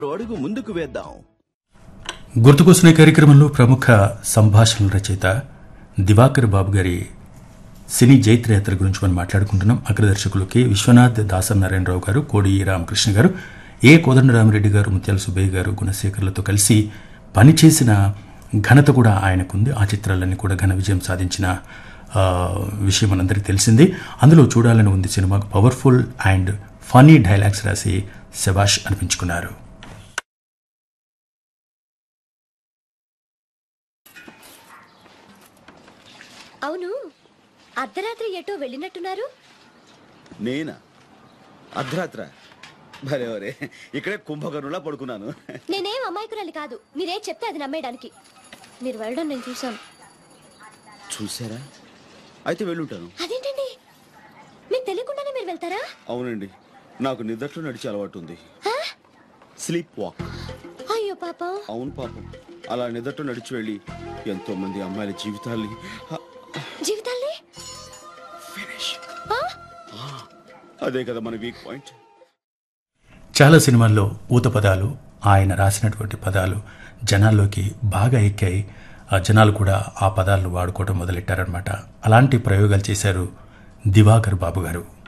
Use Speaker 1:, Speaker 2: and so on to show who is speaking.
Speaker 1: అడుగు ముందుకు వేద్దాం
Speaker 2: గుర్తుకొస్తున్న కార్యక్రమంలో ప్రముఖ సంభాషణ రచయిత దివాకర్ బాబు గారి సినీ జైత్రయాత్ర గురించి మనం మాట్లాడుకుంటున్నాం అగ్రదర్శకులు కె విశ్వనాథ్ దాసనారాయణరావు గారు కోడి రామకృష్ణ గారు ఏ కోదండరామిరెడ్డి గారు ముత్యాల సుబ్బయ్య గారు గుణశేఖర్లతో కలిసి పనిచేసిన ఘనత కూడా ఆయనకుంది ఆ చిత్రాలన్నీ కూడా ఘన విజయం సాధించిన ఆ, విషయం మనందరికీ తెలిసిందే అందులో చూడాలని ఉంది సినిమాకు పవర్ఫుల్ అండ్ ఫనీ డైలాగ్స్ రాసి శబాష్ అనిపించుకున్నారు
Speaker 3: అవును అర్ధరాత్రి ఎటో వెళ్ళినట్టున్నారు
Speaker 1: నేనా అర్ధరాత్ర భలే వరే ఇక్కడే కుంభకర్ణులా పడుకున్నాను
Speaker 3: నేనేం అమాయకురాలి కాదు మీరేం చెప్తే అది నమ్మేయడానికి మీరు వెళ్ళడం నేను చూశాను
Speaker 1: చూసారా అయితే వెళ్ళుంటాను
Speaker 3: అదేంటండి మీకు తెలియకుండానే మీరు వెళ్తారా
Speaker 1: అవునండి నాకు నిద్రలో నడిచే అలవాటు ఉంది స్లీప్ వాక్
Speaker 3: అయ్యో పాపం
Speaker 1: అవును పాపం అలా నిద్రతో నడిచి వెళ్ళి ఎంతో మంది అమ్మాయిల జీవితాల్ని హ,
Speaker 3: జీవితాల్ని
Speaker 1: ఫినిష్
Speaker 3: ఆ?
Speaker 1: అదే కదా మన వీక్ పాయింట్
Speaker 2: చాలా సినిమాల్లో ఊత పదాలు ఆయన రాసినటువంటి పదాలు జనాల్లోకి బాగా ఎక్కాయి ఆ జనాలు కూడా ఆ పదాలను వాడుకోవడం మొదలెట్టారనమాట అలాంటి ప్రయోగాలు చేశారు దివాకర్ బాబు గారు